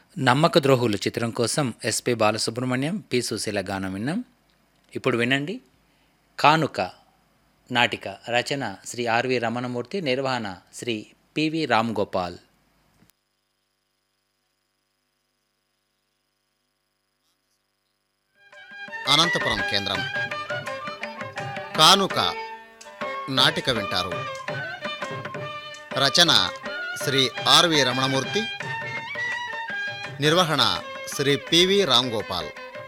నమ్మక ద్రోహులు చిత్రం కోసం ఎస్పి బాలసుబ్రహ్మణ్యం పి సుశీల గానం విన్నాం ఇప్పుడు వినండి కానుక నాటిక రచన శ్రీ ఆర్వి రమణమూర్తి నిర్వహణ శ్రీ పివి రామ్ గోపాల్ అనంతపురం కేంద్రం కానుక నాటిక వింటారు రచన శ్రీ ఆర్వి రమణమూర్తి నిర్వహణ శ్రీ పివి రామ్ గోపాల్